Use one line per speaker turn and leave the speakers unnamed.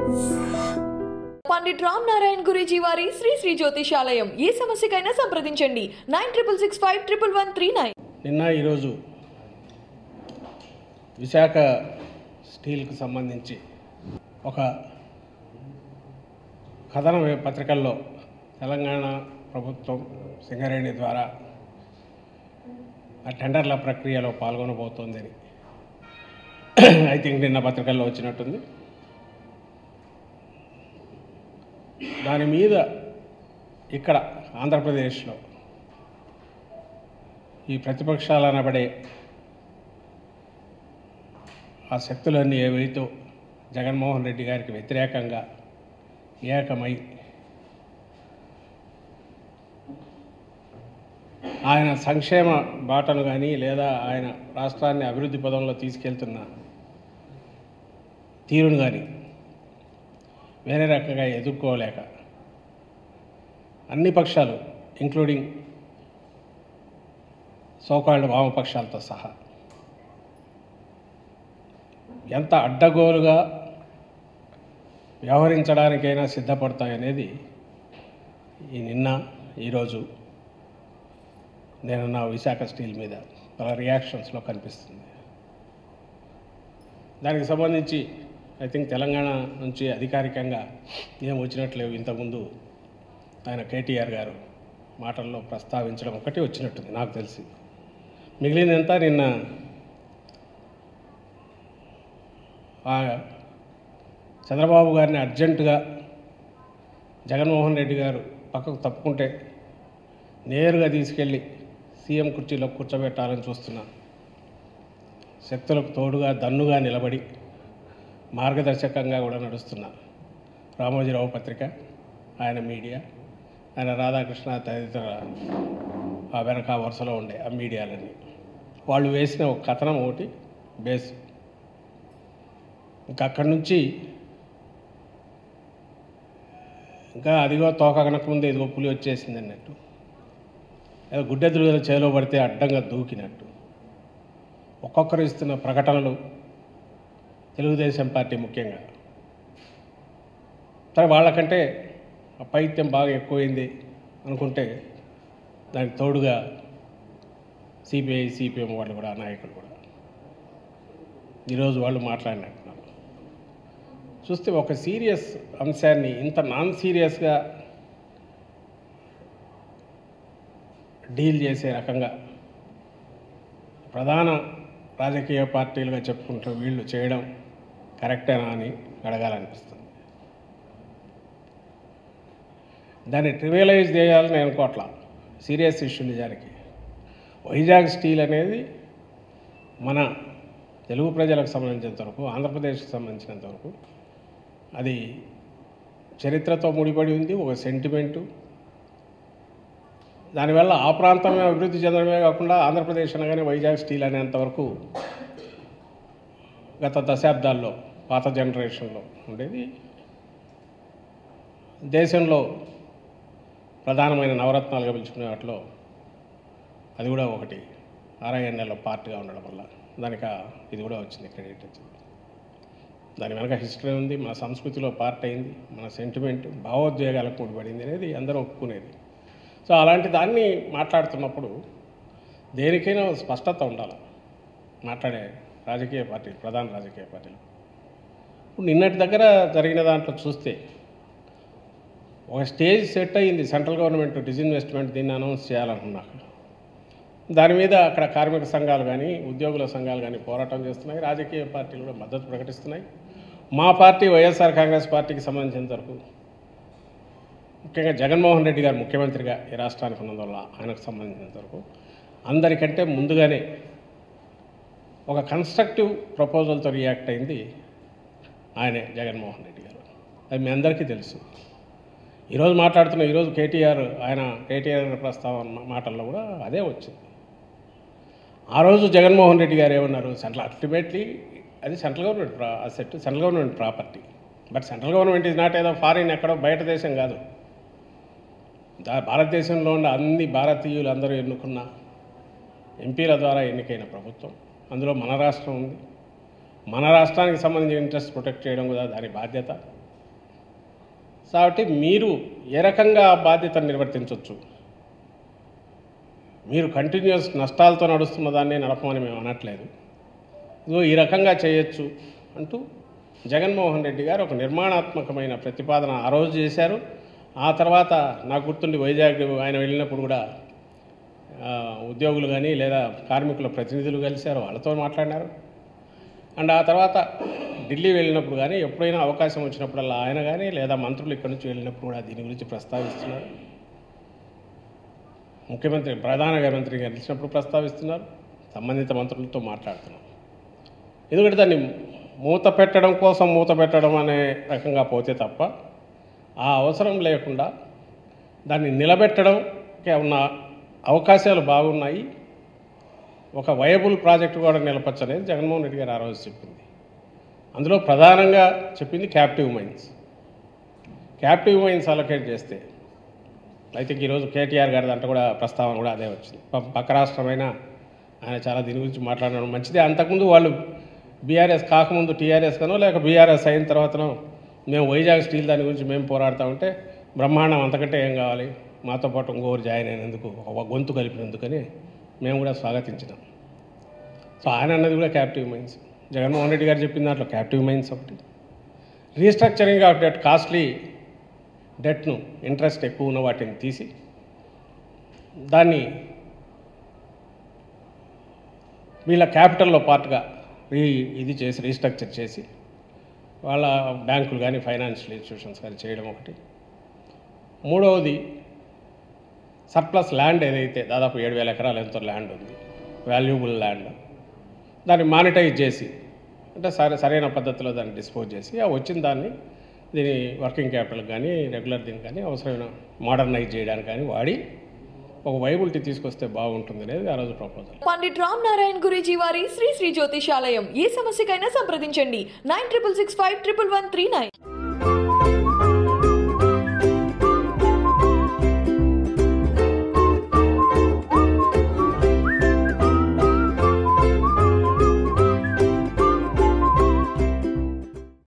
పండిట్ రామ్ నారాయణ్ గురూజీ వారి శ్రీ శ్రీ జ్యోతిషాలయం ఏ సమస్యకైనా సంప్రదించండి nine triple six five triple one three nine
నిన్న ఈరోజు విశాఖ స్టీల్కి సంబంధించి ఒక కథన పత్రికల్లో తెలంగాణ ప్రభుత్వం సింగరేణి ద్వారా ఆ టెండర్ల ప్రక్రియలో పాల్గొనబోతోందని ఐ థింక్ నిన్న పత్రికల్లో వచ్చినట్టుంది దాని మీద ఇక్కడ ఆంధ్రప్రదేశ్లో ఈ ప్రతిపక్షాలు అనబడే ఆ శక్తులన్నీ ఏవైతే జగన్మోహన్ రెడ్డి గారికి వ్యతిరేకంగా ఏకమై ఆయన సంక్షేమ బాటను కానీ లేదా ఆయన రాష్ట్రాన్ని అభివృద్ధి పదంలో తీసుకెళ్తున్న తీరును కానీ వేరే రకంగా ఎదుర్కోలేక అన్ని పక్షాలు ఇంక్లూడింగ్ సోకాళ్ళు వామపక్షాలతో సహా ఎంత అడ్డగోలుగా వ్యవహరించడానికైనా సిద్ధపడతాయనేది ఈ నిన్న ఈరోజు నేను నా విశాఖ స్టీల్ మీద వాళ్ళ రియాక్షన్స్లో కనిపిస్తుంది దానికి సంబంధించి ఐ థింక్ తెలంగాణ నుంచి అధికారికంగా ఏం వచ్చినట్లేవు ఇంతకుముందు ఆయన కేటీఆర్ గారు మాటల్లో ప్రస్తావించడం ఒకటి వచ్చినట్టుంది నాకు తెలిసి మిగిలినంతా నిన్న ఆ చంద్రబాబు గారిని అర్జెంటుగా జగన్మోహన్ రెడ్డి గారు పక్కకు తప్పుకుంటే నేరుగా తీసుకెళ్ళి సీఎం కుర్చీలో కూర్చోబెట్టాలని చూస్తున్నా శక్తులకు తోడుగా దన్నుగా నిలబడి మార్గదర్శకంగా కూడా నడుస్తున్న రామోజీరావు పత్రిక ఆయన మీడియా ఆయన రాధాకృష్ణ తదితర ఆ వెనక వరుసలో ఉండే ఆ మీడియాలన్నీ వాళ్ళు వేసిన ఒక కథనం ఒకటి బేస్ ఇంకా అక్కడి నుంచి ఇంకా అదిగో తోక కనకముందు ఇదిగో పులి వచ్చేసింది అన్నట్టు ఏదో గుడ్డెదురుగల చేలో పడితే అడ్డంగా దూకినట్టు ఒక్కొక్కరు ఇస్తున్న ప్రకటనలు తెలుగుదేశం పార్టీ ముఖ్యంగా సరే వాళ్ళకంటే ఆ పైత్యం బాగా ఎక్కువైంది అనుకుంటే దానికి తోడుగా సిపిఐ సిపిఎం వాళ్ళు కూడా నాయకులు కూడా ఈరోజు వాళ్ళు మాట్లాడినట్టున్నారు చూస్తే ఒక సీరియస్ అంశాన్ని ఇంత నాన్ సీరియస్గా డీల్ చేసే రకంగా ప్రధాన రాజకీయ పార్టీలుగా చెప్పుకుంటూ వీళ్ళు చేయడం కరెక్టేనా అని అడగాలనిపిస్తుంది దాన్ని ట్రివియలైజ్ చేయాలని నేను అనుకోవట్లా సీరియస్ ఇష్యూ నిజానికి వైజాగ్ స్టీల్ అనేది మన తెలుగు ప్రజలకు సంబంధించినంత వరకు ఆంధ్రప్రదేశ్కి సంబంధించినంత వరకు అది చరిత్రతో ముడిపడి ఉంది ఒక సెంటిమెంటు దానివల్ల ఆ ప్రాంతమే అభివృద్ధి చెందడమే కాకుండా ఆంధ్రప్రదేశ్ అనగానే వైజాగ్ స్టీల్ అనేంతవరకు గత దశాబ్దాల్లో పాత జనరేషన్లో ఉండేది దేశంలో ప్రధానమైన నవరత్నాలుగా పిలుచుకునే వాటిలో అది కూడా ఒకటి ఆర్ఐఎన్ఎల్లో పార్ట్గా ఉండడం వల్ల దానికి ఆ ఇది కూడా వచ్చింది క్రెడిట్ వచ్చింది దాని వెనక హిస్టరీ ఉంది మన సంస్కృతిలో పార్ట్ అయింది మన సెంటిమెంట్ భావోద్వేగాలకు ముడిపడింది అనేది అందరూ ఒప్పుకునేది సో అలాంటి దాన్ని మాట్లాడుతున్నప్పుడు దేనికైనా ఒక స్పష్టత ఉండాలి మాట్లాడే రాజకీయ పార్టీ ప్రధాన రాజకీయ పార్టీలు ఇప్పుడు నిన్నటి దగ్గర జరిగిన దాంట్లో చూస్తే ఒక స్టేజ్ సెట్ అయ్యింది సెంట్రల్ గవర్నమెంట్ డిజిన్వెస్ట్మెంట్ దీన్ని అనౌన్స్ చేయాలనుకున్నాక దాని మీద అక్కడ కార్మిక సంఘాలు కానీ ఉద్యోగుల సంఘాలు కానీ పోరాటం చేస్తున్నాయి రాజకీయ పార్టీలు కూడా మద్దతు ప్రకటిస్తున్నాయి మా పార్టీ వైఎస్ఆర్ కాంగ్రెస్ పార్టీకి సంబంధించినంత వరకు ముఖ్యంగా జగన్మోహన్ రెడ్డి గారు ముఖ్యమంత్రిగా ఈ రాష్ట్రానికి ఉన్నందువల్ల ఆయనకు సంబంధించినంత వరకు అందరికంటే ముందుగానే ఒక కన్స్ట్రక్టివ్ ప్రపోజల్తో రియాక్ట్ అయింది ఆయనే జగన్మోహన్ రెడ్డి గారు అది మీ అందరికీ తెలుసు ఈరోజు మాట్లాడుతున్న ఈరోజు కేటీఆర్ ఆయన కేటీఆర్ ప్రస్తావన మాటల్లో కూడా అదే వచ్చింది ఆ రోజు జగన్మోహన్ రెడ్డి గారు ఏమన్నారు సెంట్రల్ అల్టిమేట్లీ అది సెంట్రల్ గవర్నమెంట్ ప్రా asset central government property but central government is not ఏదో ఫారిన్ ఎక్కడో బయట దేశం కాదు దా- భారతదేశంలో ఉన్న అన్ని భారతీయులు అందరూ ఎన్నుకున్న ఎంపీల ద్వారా ఎన్నికైన ప్రభుత్వం అందులో మన రాష్ట్రం ఉంది మన రాష్ట్రానికి సంబంధించిన ఇంట్రెస్ట్ ప్రొటెక్ట్ చేయడం కూడా దాని బాధ్యత కాబట్టి మీరు ఏ రకంగా ఆ బాధ్యతను నిర్వర్తించవచ్చు మీరు కంటిన్యూస్ నష్టాలతో నడుస్తున్న దాన్ని నడపమని మేము అనట్లేదు ఇదిగో ఈ రకంగా చేయొచ్చు అంటూ జగన్మోహన్ రెడ్డి గారు ఒక నిర్మాణాత్మకమైన ప్రతిపాదన ఆ రోజు చేశారు ఆ తర్వాత నాకు గుర్తుండి వైజాగ్ ఆయన వెళ్ళినప్పుడు కూడా ఆ, ఉద్యోగులు కానీ లేదా కార్మికుల ప్రతినిధులు కలిశారు వాళ్ళతో మాట్లాడినారు అండ్ ఆ తర్వాత ఢిల్లీ వెళ్ళినప్పుడు కానీ ఎప్పుడైనా అవకాశం వచ్చినప్పుడల్లా ఆయన కానీ లేదా మంత్రులు ఇక్కడి నుంచి వెళ్ళినప్పుడు కూడా దీని గురించి ప్రస్తావిస్తున్నారు ముఖ్యమంత్రి ప్రధాన మంత్రి గారు కలిసినప్పుడు ప్రస్తావిస్తున్నారు సంబంధిత మంత్రులతో మాట్లాడుతున్నారు ఎందుకంటే దాన్ని మూత పెట్టడం కోసం మూత పెట్టడం అనే రకంగా పోతే తప్ప ఆ అవసరం లేకుండా దాన్ని నిలబెట్టడంకే ఉన్న అవకాశాలు బాగున్నాయి ఒక వయబుల్ ప్రాజెక్టు కూడా నిలపచ్చు అనేది జగన్మోహన్ రెడ్డి గారు ఆ రోజు చెప్పింది అందులో ప్రధానంగా చెప్పింది captive mines captive mines allocate చేస్తే అయితే ఈరోజు కేటీఆర్ గారి దాంట్లో కూడా ప్రస్తావన కూడా అదే వచ్చింది ప- పక్క రాష్ట్రమైన ఆయన చాలా దీని గురించి మాట్లాడడం మంచిదే అంతకుముందు వాళ్ళు బీఆర్ఎస్ కాకముందు టీఆర్ఎస్ కనో లేక బీఆర్ఎస్ అయిన తర్వాతనో మేము వైజాగ్ స్టీల్ దాని గురించి మేము పోరాడుతూ ఉంటే బ్రహ్మాండం అంతకంటే ఏం కావాలి మాతో పాటు ఇంకోరు జాయిన్ అయినందుకు ఒక గొంతు కలిపినందుకని మేము కూడా స్వాగతించినాం సో ఆయన అన్నది కూడా క్యాప్టివ్ మైన్స్ జగన్మోహన్ రెడ్డి గారు చెప్పిన దాంట్లో క్యాప్టివ్ మైన్స్ ఒకటి రీస్ట్రక్చరింగ్ ఆఫ్ డెట్ కాస్ట్లీ డెట్ను ఇంట్రెస్ట్ ఎక్కువ ఉన్న వాటిని తీసి దాన్ని వీళ్ళ క్యాపిటల్లో పార్ట్గా రీ ఇది చేసి రీస్ట్రక్చర్ చేసి వాళ్ళ బ్యాంకులు కానీ ఫైనాన్షియల్ ఇన్స్టిట్యూషన్స్ కానీ చేయడం ఒకటి మూడవది సర్ప్లస్ ల్యాండ్ ఏదైతే దాదాపు ఏడు వేల ఎకరాలు ఎంతో ల్యాండ్ ఉంది వాల్యుబుల్ ల్యాండ్ దాన్ని మానిటైజ్ చేసి అంటే సరే సరైన పద్ధతిలో దాన్ని డిస్పోజ్ చేసి ఆ వచ్చిన దాన్ని దీని వర్కింగ్ క్యాపిటల్ కానీ రెగ్యులర్ దీనికి కానీ అవసరమైన మోడర్నైజ్ చేయడానికి కానీ వాడి ఒక వైబిలిటీ తీసుకొస్తే బాగుంటుంది అనేది ఆ రోజు ప్రపోజల్
పండిట్ రామ్ నారాయణ్ గురూజీ వారి శ్రీ శ్రీ జ్యోతిషాలయం ఏ సమస్యకైనా సంప్రదించండి nine triple six five triple one three nine